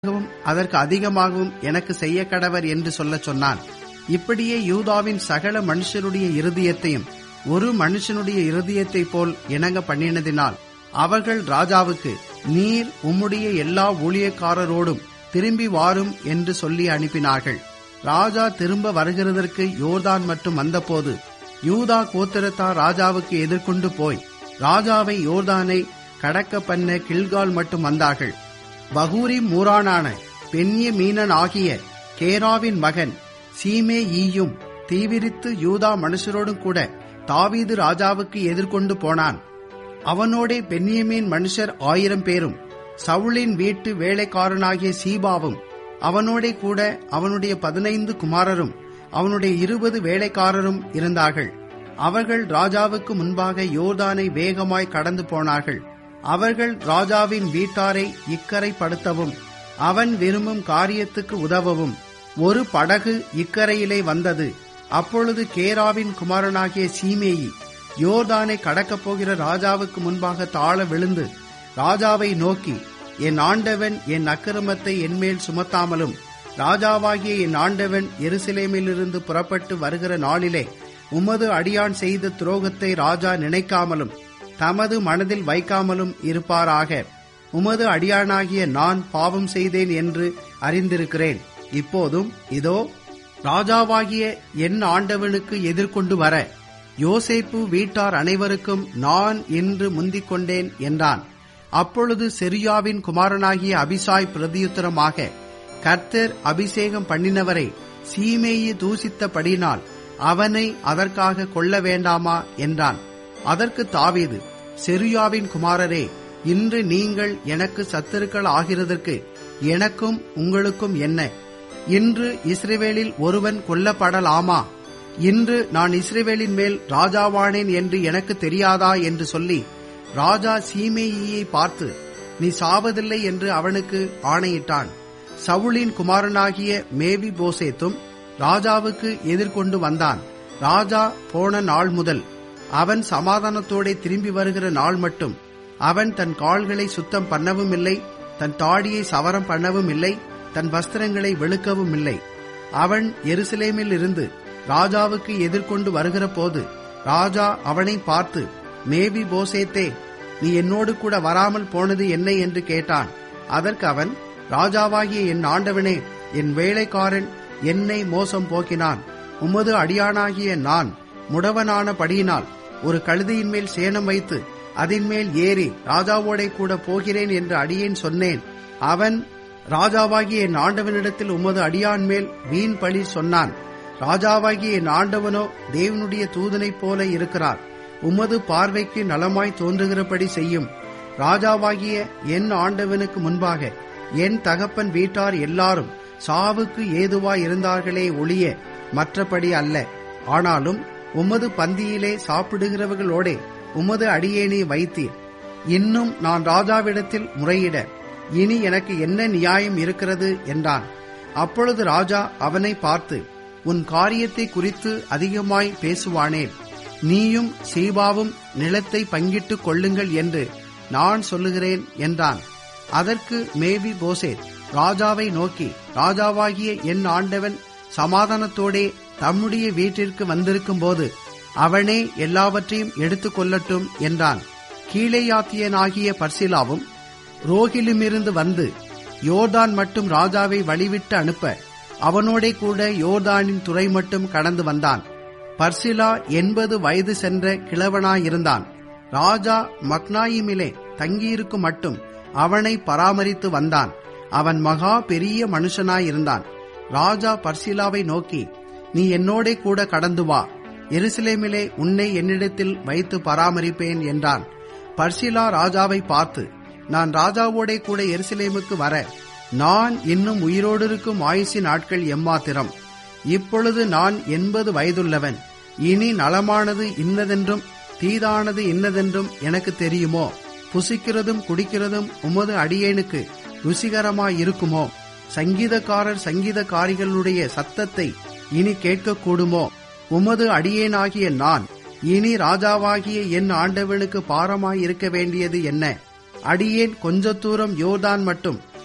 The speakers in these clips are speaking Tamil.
ஆகவும் அதற்கு அதிகமாகவும் எனக்கு செய்ய கடவர் என்று சொல்லச் சொன்னான் இப்படியே யூதாவின் சகல மனுஷருடைய இருதயத்தையும் ஒரு மனுஷனுடைய இருதயத்தைப் போல் இணங்க பண்ணினதினால் அவர்கள் ராஜாவுக்கு நீர் உம்முடைய எல்லா ஊழியக்காரரோடும் திரும்பி வாரும் என்று சொல்லி அனுப்பினார்கள் ராஜா திரும்ப வருகிறதற்கு யோர்தான் மட்டும் வந்தபோது யூதா கோத்திரத்தார் ராஜாவுக்கு எதிர்கொண்டு போய் ராஜாவை யோர்தானை கடக்க பண்ண கில்கால் மட்டும் வந்தார்கள் பகூரி மூரானான பெண்ய மீனன் ஆகிய கேராவின் மகன் சீமே ஈயும் தீவிரித்து யூதா மனுஷரோடும் கூட தாவீது ராஜாவுக்கு எதிர்கொண்டு போனான் அவனோடே பென்யமீன் மனுஷர் ஆயிரம் பேரும் சவுளின் வீட்டு வேலைக்காரனாகிய சீபாவும் அவனோடே கூட அவனுடைய பதினைந்து குமாரரும் அவனுடைய இருபது வேலைக்காரரும் இருந்தார்கள் அவர்கள் ராஜாவுக்கு முன்பாக யோர்தானை வேகமாய் கடந்து போனார்கள் அவர்கள் ராஜாவின் வீட்டாரை இக்கரைப்படுத்தவும் அவன் விரும்பும் காரியத்துக்கு உதவவும் ஒரு படகு இக்கரையிலே வந்தது அப்பொழுது கேராவின் குமாரனாகிய சீமேயி யோர்தானை கடக்கப் போகிற ராஜாவுக்கு முன்பாக தாழ விழுந்து ராஜாவை நோக்கி என் ஆண்டவன் என் அக்கிரமத்தை என்மேல் சுமத்தாமலும் ராஜாவாகிய என் ஆண்டவன் எருசலேமிலிருந்து புறப்பட்டு வருகிற நாளிலே உமது அடியான் செய்த துரோகத்தை ராஜா நினைக்காமலும் தமது மனதில் வைக்காமலும் இருப்பாராக உமது அடியானாகிய நான் பாவம் செய்தேன் என்று அறிந்திருக்கிறேன் இப்போதும் இதோ ராஜாவாகிய என் ஆண்டவனுக்கு எதிர்கொண்டு வர யோசேப்பு வீட்டார் அனைவருக்கும் நான் இன்று முந்திக் கொண்டேன் என்றான் அப்பொழுது செரியாவின் குமாரனாகிய அபிசாய் பிரதியுத்தரமாக கர்த்தர் அபிஷேகம் பண்ணினவரை சீமேயி தூசித்தபடினால் அவனை அதற்காக கொள்ள வேண்டாமா என்றான் அதற்கு தாவீது செருயாவின் குமாரரே இன்று நீங்கள் எனக்கு சத்துருக்கள் ஆகிறதற்கு எனக்கும் உங்களுக்கும் என்ன இன்று இஸ்ரேவேலில் ஒருவன் கொல்லப்படலாமா இன்று நான் இஸ்ரேவேலின் மேல் ராஜாவானேன் என்று எனக்கு தெரியாதா என்று சொல்லி ராஜா சீமேயியை பார்த்து நீ சாவதில்லை என்று அவனுக்கு ஆணையிட்டான் சவுளின் குமாரனாகிய மேவி போசேத்தும் ராஜாவுக்கு எதிர்கொண்டு வந்தான் ராஜா போன நாள் முதல் அவன் சமாதானத்தோടെ திரும்பி வருகிற நாள் மட்டும் அவன் தன் கால்களை சுத்தம் பண்ணவும் இல்லை தன் தாடியை சவரம் பண்ணவும் இல்லை தன் வஸ்திரங்களை வெளுக்கவும் இல்லை அவன் எருசலேமில் இருந்து ராஜாவுக்கு எதிர்கொண்டு வருகிற போது ராஜா அவனை பார்த்து மேவி போசேத்தே நீ என்னோடு கூட வராமல் போனது என்ன என்று கேட்டான் அதற்கு அவன் ராஜாவாகிய என் ஆண்டவனே என் வேலைக்காரன் என்னை மோசம் போக்கினான் உமது அடியானாகிய நான் முடவனான படியினால் ஒரு கழுதையின் மேல் சேணம் வைத்து அதன் மேல் ஏறி ராஜாவோடே கூட போகிறேன் என்று அடியேன் சொன்னேன் அவன் ராஜாவாகிய என் ஆண்டவனிடத்தில் உமது அடியான் மேல் வீண் பழி சொன்னான் ராஜாவாகிய என் ஆண்டவனோ தேவனுடைய தூதனைப் போல இருக்கிறார் உமது பார்வைக்கு நலமாய் தோன்றுகிறபடி செய்யும் ராஜாவாகிய என் ஆண்டவனுக்கு முன்பாக என் தகப்பன் வீட்டார் எல்லாரும் சாவுக்கு ஏதுவாய் இருந்தார்களே ஒளிய மற்றபடி அல்ல ஆனாலும் உமது பந்தியிலே சாப்பிடுகிறவர்களோடே உமது அடியேனை வைத்தீர் இன்னும் நான் ராஜாவிடத்தில் முறையிட இனி எனக்கு என்ன நியாயம் இருக்கிறது என்றான் அப்பொழுது ராஜா அவனை பார்த்து உன் காரியத்தை குறித்து அதிகமாய் பேசுவானேன் நீயும் சீபாவும் நிலத்தை பங்கிட்டுக் கொள்ளுங்கள் என்று நான் சொல்லுகிறேன் என்றான் அதற்கு மேவி போசேத் ராஜாவை நோக்கி ராஜாவாகிய என் ஆண்டவன் சமாதானத்தோடே தம்முடைய வீட்டிற்கு வந்திருக்கும் போது அவனே எல்லாவற்றையும் எடுத்துக் கொள்ளட்டும் என்றான் கீழேயாத்தியனாகிய பர்சிலாவும் ரோகிலுமிருந்து வந்து யோர்தான் மட்டும் ராஜாவை வழிவிட்டு அனுப்ப அவனோடே கூட யோர்தானின் துறை மட்டும் கடந்து வந்தான் பர்சிலா எண்பது வயது சென்ற கிழவனாயிருந்தான் ராஜா மக்னாயிமிலே தங்கியிருக்கும் மட்டும் அவனை பராமரித்து வந்தான் அவன் மகா பெரிய மனுஷனாயிருந்தான் ராஜா பர்சிலாவை நோக்கி நீ என்னோடே கூட கடந்து வா எருசலேமிலே உன்னை என்னிடத்தில் வைத்து பராமரிப்பேன் என்றான் பர்சிலா ராஜாவை பார்த்து நான் ராஜாவோடே கூட எருசலேமுக்கு வர நான் இன்னும் உயிரோடு இருக்கும் ஆயுசி நாட்கள் எம்மாத்திரம் இப்பொழுது நான் எண்பது வயதுள்ளவன் இனி நலமானது இன்னதென்றும் தீதானது இன்னதென்றும் எனக்கு தெரியுமோ புசிக்கிறதும் குடிக்கிறதும் உமது அடியேனுக்கு ருசிகரமாயிருக்குமோ சங்கீதக்காரர் சங்கீதக்காரிகளுடைய சத்தத்தை இனி கேட்கக்கூடுமோ உமது அடியேனாகிய நான் இனி ராஜாவாகிய என் ஆண்டவனுக்கு பாரமாயிருக்க வேண்டியது என்ன அடியேன் கொஞ்ச தூரம் யோர்தான் மட்டும்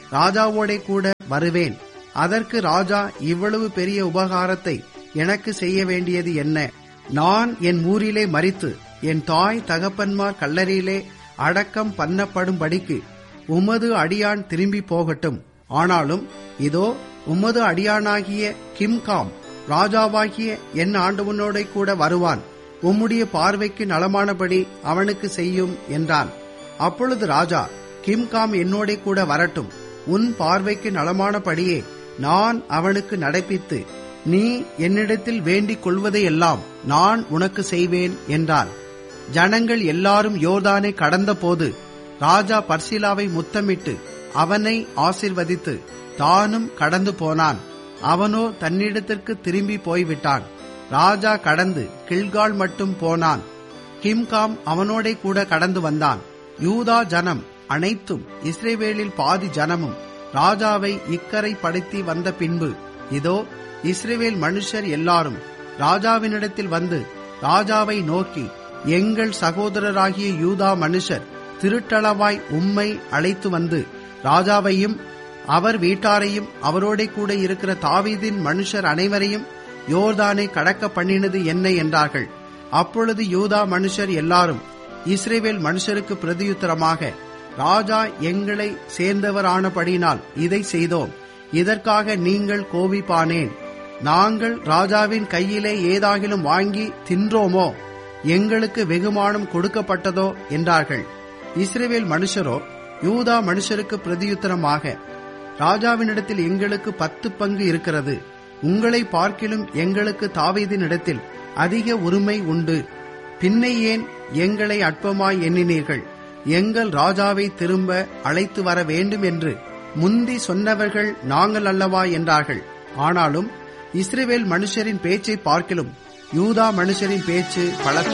ராஜாவோடே கூட வருவேன் அதற்கு ராஜா இவ்வளவு பெரிய உபகாரத்தை எனக்கு செய்ய வேண்டியது என்ன நான் என் ஊரிலே மறித்து என் தாய் தகப்பன்மார் கல்லறையிலே அடக்கம் பண்ணப்படும்படிக்கு உமது அடியான் திரும்பி போகட்டும் ஆனாலும் இதோ உமது அடியானாகிய கிம்காம் ராஜாவாகிய என் ஆண்டவனோட கூட வருவான் உம்முடைய பார்வைக்கு நலமானபடி அவனுக்கு செய்யும் என்றான் அப்பொழுது ராஜா கிம்காம் என்னோட கூட வரட்டும் உன் பார்வைக்கு நலமானபடியே நான் அவனுக்கு நடப்பித்து நீ என்னிடத்தில் வேண்டிக் கொள்வதையெல்லாம் நான் உனக்கு செய்வேன் என்றான் ஜனங்கள் எல்லாரும் யோர்தானை கடந்தபோது ராஜா பர்சிலாவை முத்தமிட்டு அவனை ஆசிர்வதித்து தானும் கடந்து போனான் அவனோ தன்னிடத்திற்கு திரும்பி போய்விட்டான் ராஜா கடந்து கில்கால் மட்டும் போனான் கிம்காம் அவனோட கூட கடந்து வந்தான் யூதா ஜனம் அனைத்தும் இஸ்ரேவேலில் பாதி ஜனமும் ராஜாவை இக்கரை படுத்தி வந்த பின்பு இதோ இஸ்ரேவேல் மனுஷர் எல்லாரும் ராஜாவினிடத்தில் வந்து ராஜாவை நோக்கி எங்கள் சகோதரராகிய யூதா மனுஷர் திருட்டளவாய் உம்மை அழைத்து வந்து ராஜாவையும் அவர் வீட்டாரையும் அவரோட கூட இருக்கிற தாவீதின் மனுஷர் அனைவரையும் யோர்தானை கடக்க பண்ணினது என்ன என்றார்கள் அப்பொழுது யூதா மனுஷர் எல்லாரும் இஸ்ரேவேல் மனுஷருக்கு பிரதியுத்தரமாக ராஜா எங்களை சேர்ந்தவரானபடினால் இதை செய்தோம் இதற்காக நீங்கள் கோபிப்பானேன் நாங்கள் ராஜாவின் கையிலே ஏதாகிலும் வாங்கி தின்றோமோ எங்களுக்கு வெகுமானம் கொடுக்கப்பட்டதோ என்றார்கள் இஸ்ரேவேல் மனுஷரோ யூதா மனுஷருக்கு பிரதியுத்தரமாக ராஜாவினிடத்தில் எங்களுக்கு பத்து பங்கு இருக்கிறது உங்களை பார்க்கிலும் எங்களுக்கு தாவீதினிடத்தில் அதிக உரிமை உண்டு பின்னை ஏன் எங்களை அற்பமாய் எண்ணினீர்கள் எங்கள் ராஜாவை திரும்ப அழைத்து வர வேண்டும் என்று முந்தி சொன்னவர்கள் நாங்கள் அல்லவா என்றார்கள் ஆனாலும் இஸ்ரேவேல் மனுஷரின் பேச்சை பார்க்கிலும் யூதா மனுஷரின் பேச்சு பலத்த